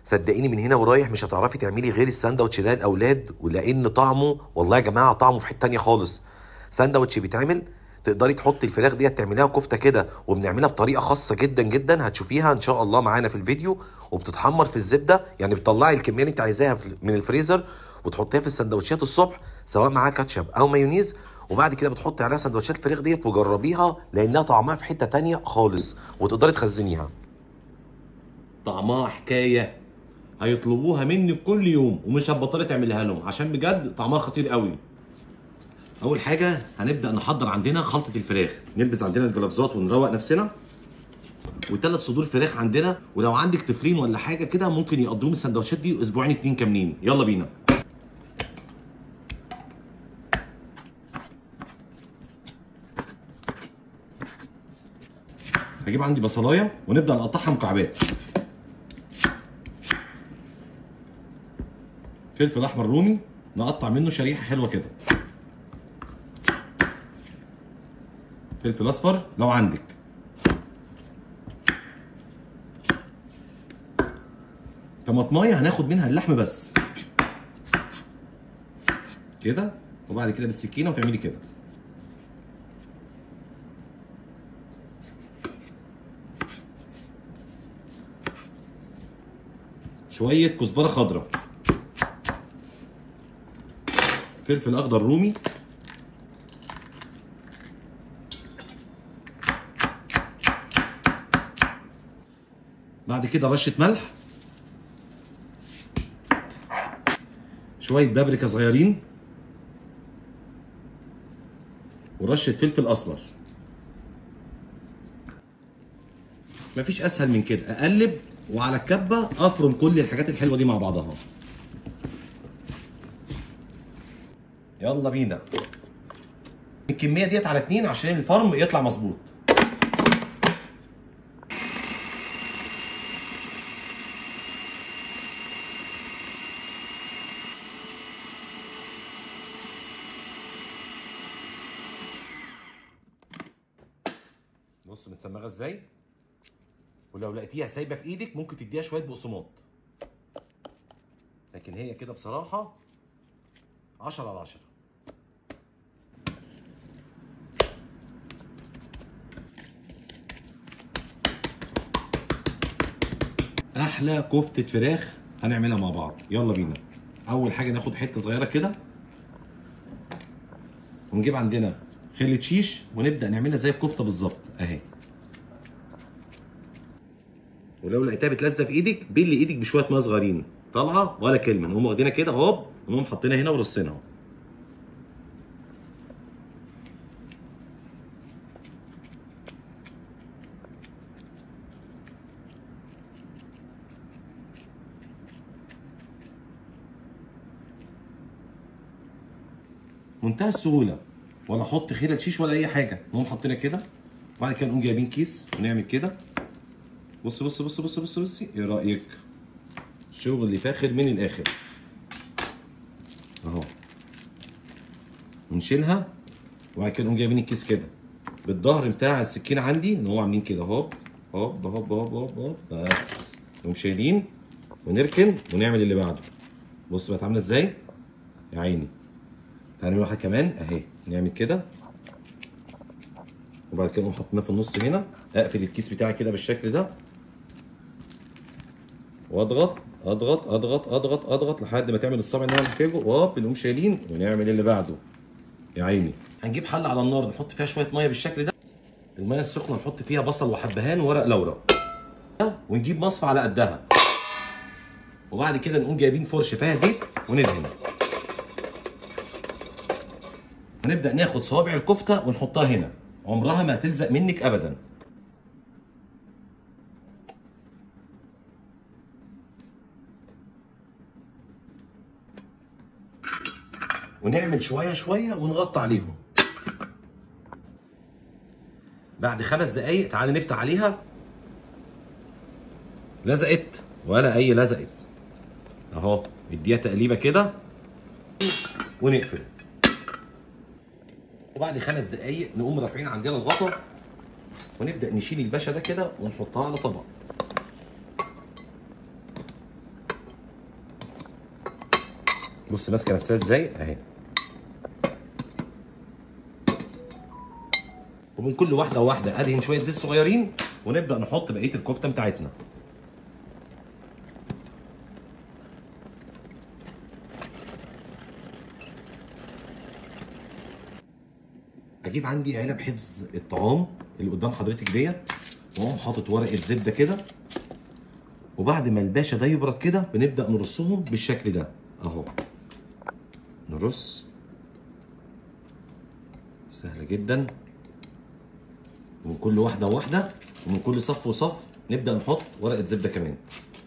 صدقيني من هنا ورايح مش هتعرفي تعملي غير الساندوتش ده الاولاد ولان طعمه والله يا جماعه طعمه في حته تانية خالص ساندوتش بيتعمل تقدري تحطي الفراخ ديت تعمليها كفته كده وبنعملها بطريقه خاصه جدا جدا هتشوفيها ان شاء الله معانا في الفيديو وبتتحمر في الزبده يعني بتطلعي الكميه اللي انت عايزاها في- من الفريزر وتحطيها في السندوتشات الصبح سواء معاها كاتشب او مايونيز وبعد كده بتحطي عليها سندوتشات الفراخ ديت وجربيها لانها طعمها في حته تانية خالص وتقدري تخزنيها طعمها حكايه هيطلبوها مني كل يوم ومش هتبطلي تعملها لهم عشان بجد طعمها خطير قوي اول حاجه هنبدا نحضر عندنا خلطه الفراخ نلبس عندنا الجلافزات ونروق نفسنا وثلاث صدور فراخ عندنا ولو عندك طفلين ولا حاجه كده ممكن يقضوهم السندوتشات دي اسبوعين اتنين كاملين يلا بينا هجيب عندي بصلايه ونبدا نقطعها مكعبات فلفل احمر رومي نقطع منه شريحه حلوه كده فلفل اصفر لو عندك طماطمايه هناخد منها اللحم بس كده وبعد كده بالسكينه وتعملي كده شويه كزبره خضراء فلفل اخضر رومي بعد كده رشه ملح شويه بابريكا صغيرين ورشه فلفل اسمر مفيش اسهل من كده اقلب وعلى الكبه افرم كل الحاجات الحلوه دي مع بعضها يلا بينا الكميه ديت على اتنين عشان الفرم يطلع مظبوط بص متسمغه ازاي ولو لقيتيها سايبه في ايدك ممكن تديها شويه بقسماط لكن هي كده بصراحه 10 على 10 احلى كفته فراخ هنعملها مع بعض يلا بينا اول حاجه ناخد حته صغيره كده ونجيب عندنا خله شيش ونبدا نعملها زي الكفته بالظبط اهي ولو لقيتها بتلزق في ايدك بلي ايدك بشويه ميه صغيرين طالعه ولا كلمه نقوم واخدينها كده هوب ونقوم حاطينها هنا ورصينها منتهى السهوله ولا احط خيره شيش ولا اي حاجه نقوم حاطينها كده وبعد كده نقوم جايبين كيس ونعمل كده بص بص بص بص بص بص ايه رايك شغل فاخر من الاخر اهو ونشيلها وبعد كده نقوم جايبين الكيس كده بالظهر بتاع السكينه عندي ان هو عاملين كده هوب هوب هوب هوب هوب هوب بس نقوم شايلين ونركن ونعمل اللي بعده بص بقت عامله ازاي يا عيني تعالى نعمل واحده كمان اهي نعمل كده وبعد كده نقوم حاطينها في النص هنا اقفل الكيس بتاعي كده بالشكل ده واضغط اضغط اضغط اضغط اضغط لحد ما تعمل الصابع اللي انا محتاجه وهوب نقوم شايلين ونعمل اللي بعده يا عيني هنجيب حله على النار نحط فيها شويه ميه بالشكل ده الميه السخنه نحط فيها بصل وحبهان وورق لورا ونجيب مصفى على قدها وبعد كده نقوم جايبين فرشه فيها زيت وندهن ونبدا ناخد صوابع الكفته ونحطها هنا عمرها ما هتلزق منك ابدا ونعمل شويه شويه ونغطي عليهم بعد خمس دقايق تعالى نفتح عليها لزقت ولا اي لزقت اهو نديها تقليبه كده ونقفل وبعد خمس دقايق نقوم رافعين عندنا الغطا ونبدا نشيل الباشا ده كده ونحطها على طبق بص ماسكه نفسها ازاي اهي ومن كل واحده واحده ادهن شويه زيت صغيرين ونبدا نحط بقيه الكفته بتاعتنا اجيب عندي علب حفظ الطعام اللي قدام حضرتك ديت واقوم حاطط ورقه زبده كده وبعد ما الباشا ده يبرد كده بنبدا نرصهم بالشكل ده اهو نرص سهله جدا ومن كل واحده واحده ومن كل صف وصف نبدا نحط ورقه زبده كمان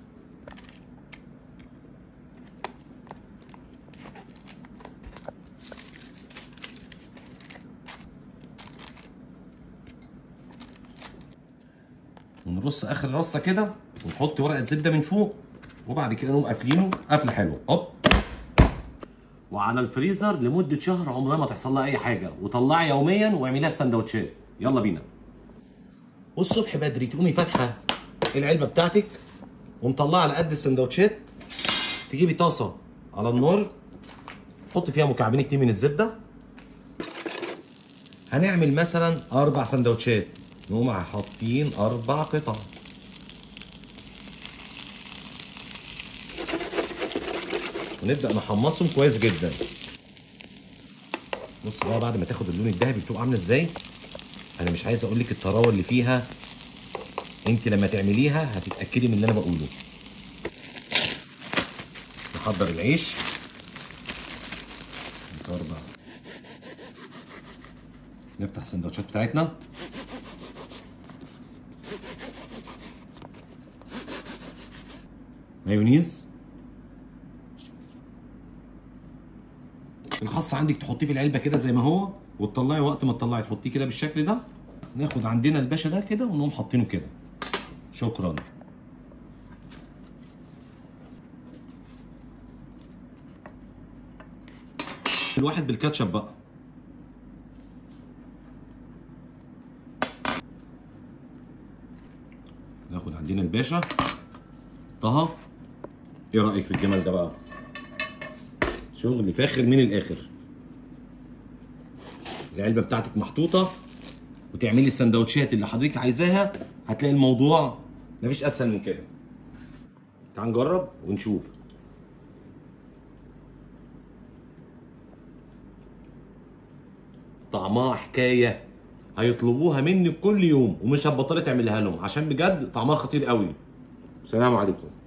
ونرص اخر رصه كده ونحط ورقه زبده من فوق وبعد كده نقوم قافلينه قفله حلوه هوب وعلى الفريزر لمده شهر عمرها ما تحصل لها اي حاجه وطلعي يوميا واعمليها في سندوتشات يلا بينا والصبح بدري تقومي فاتحه العلبه بتاعتك ومطلعه على قد السندوتشات تجيبي طاسه على النار حط فيها مكعبين اتنين من الزبده هنعمل مثلا اربع سندوتشات نقوم حاطين اربع قطع ونبدا نحمصهم كويس جدا بص بقى بعد ما تاخد اللون الذهبي بتبقى عامله ازاي انا مش عايز اقول لك الطراوه اللي فيها انت لما تعمليها هتتاكدي من اللي انا بقوله نحضر العيش اربع نفتح السندوتشات بتاعتنا مايونيز الخاص عندك تحطيه في العلبه كده زي ما هو وتطلعي وقت ما تطلعي تحطيه كده بالشكل ده ناخد عندنا الباشا ده كده ونقوم حاطينه كده شكرا الواحد بالكاتشب بقى ناخد عندنا الباشا طه ايه رايك في الجمال ده بقى شغل فاخر من الاخر العلبه بتاعتك محطوطه وتعملي السندوتشات اللي حضرتك عايزاها هتلاقي الموضوع مفيش اسهل من كده تعال نجرب ونشوف طعمها حكايه هيطلبوها مني كل يوم ومش هتبطلي تعملها لهم عشان بجد طعمها خطير قوي سلام عليكم